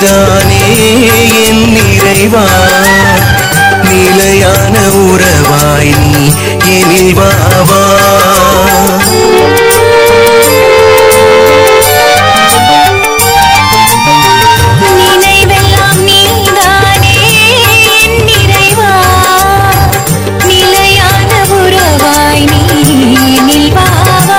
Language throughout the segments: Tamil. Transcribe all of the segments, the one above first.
நீதானே என் நிறைவா நிலையான உறவாய் நீ எனில் வாவா நினைவெல்லாம் நீதானே என் நிறைவா நிலையான உறவாய் நீ நில்வாவா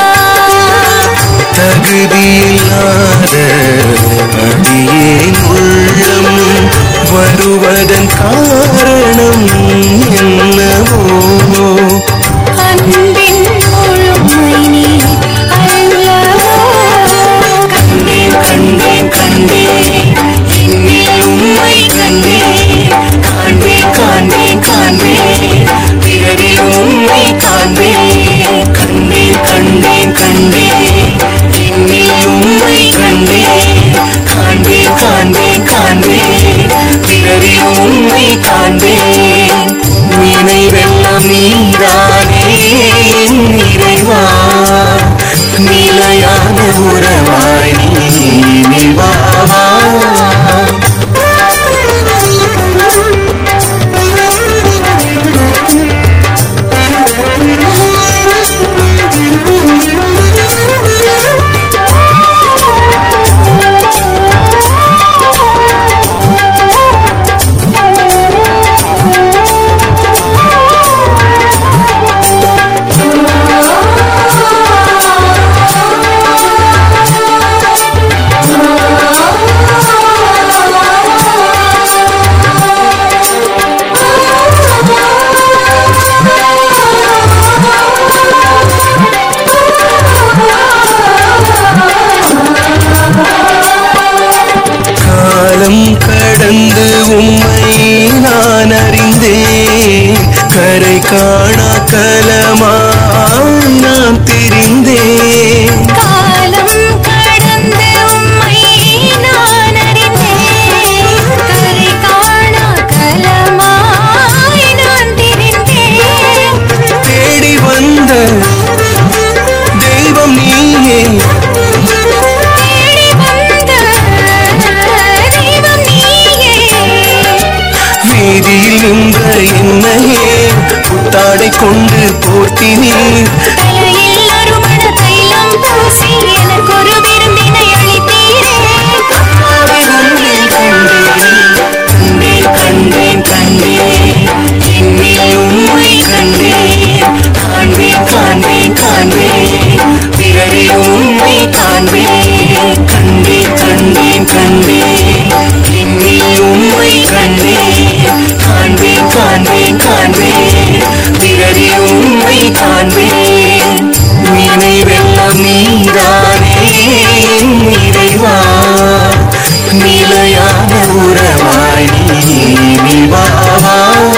தகுதியில்லாத அடியேன் உள்ளம் வருவதன் காரணம் என்னவோ அன்பின் முழுமை நீ அல்லவோ கண்டேன் கண்டேன் கண்டேன் என்னில் உண்மை கண்டேன் காண்பேன் காண்பேன் காண்பேன் பிறரில் உண்மை காண்பேன் கண்டேன் கண்டேன் கண்டேன் என்னில் உண்மை கண்டேன் காண்பேன் காண்பேன் காண்பேன் பிறரில் உண்மை காண்பேன் நினைவெல்லாம் நீதானே என் நிறைவா நிலையான உறவாய் நீ நில்வாவா காலம் கடந்து உம்மை நான் அறிந்தேன் கரை காணா கலமாய் நான் தெரிந்தேன் காலம் கடந்து உம்மை நான் அறிந்தேன் கரை காணா கலமாய் நான் திரிந்தேன் தேடி வந்த தெய்வம் நீயே தேடி வந்த தெய்வம் நீயே வீதியில் நின்ற என்னையே புத்தாடை கொண்டு போர்த்தினீர் தலையில் அருமண தைலம் பூசி எனக்கு ஒரு விருந்தினை அளித்தீரே உன்னில் கண்டேன் கண்டேன் கண்டேன் என்னில் உண்மை கண்டேன் காண்பேன் காண்பேன் காண்பேன் பிறரில் உண்மை காண்பேன் கண்டேன் கண்டேன் கண்டேன் என்னில் உண்மை கண்டேன் காண்பேன் காண்பேன் காண்பேன் பிறரில் உண்மை காண்பேன் நினைவெல்லாம் நீதானே என் நிறைவா நிலையான உறவாய் நீ நிவாவா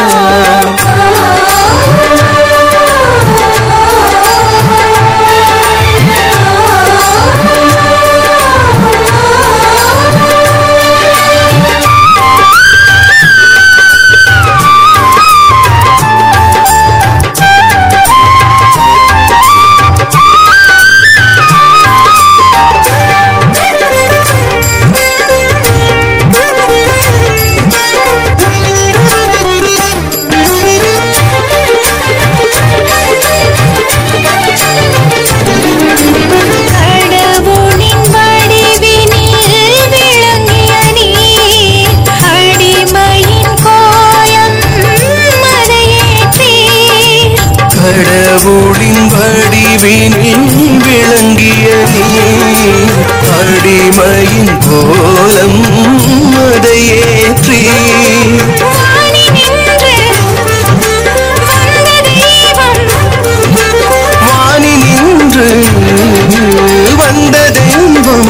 கடவுளின் வடிவினில் விளங்கிய நீர் அடிமையின் கோயம் மறையேற்றீர் கடவுளின் வடிவினில் விளங்கிய நீ அடிமையின் கோலம் அதையேற்றி வாணி நின்று வந்த தெய்வம் வாணி நின்று வந்த தெய்வம்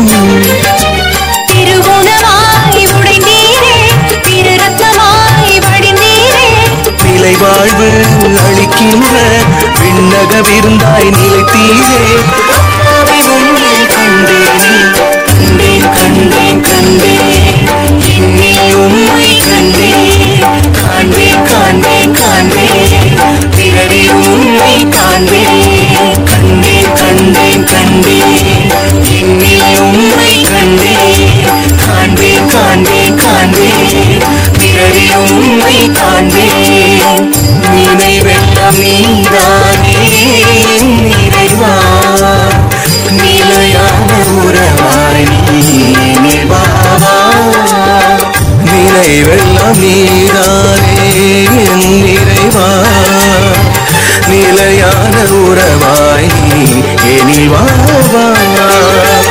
திருவுணவாய் உடைந்தீரே திரு ரத்னமாய் வடிந்தீரே நிலை வாழ்வு அளிக்கின்ற விண்ணக விருந்தாய் நிலைத்தீரே ஆவி உன்னில் கண்டேன் கண்டேன் கண்டேன் கண்டேன் என்னில் உண்மை கண்டேன் காண்பேன் காண்பேன் காண்பேன் பிறரில் உண்மை காண்பேன் கண்டேன் கண்டேன் கண்டேன் என்னில் உண்மை கண்டேன் காண்பேன் காண்பேன் காண்பேன் நினைவெல்லாம் நீதானே நிறைவா நிலையான உறவாய் நீ வாவா நினைவெல்லாம் நீதானே என் நிறைவா நிலையான உறவாய் நீ எனில் வாவா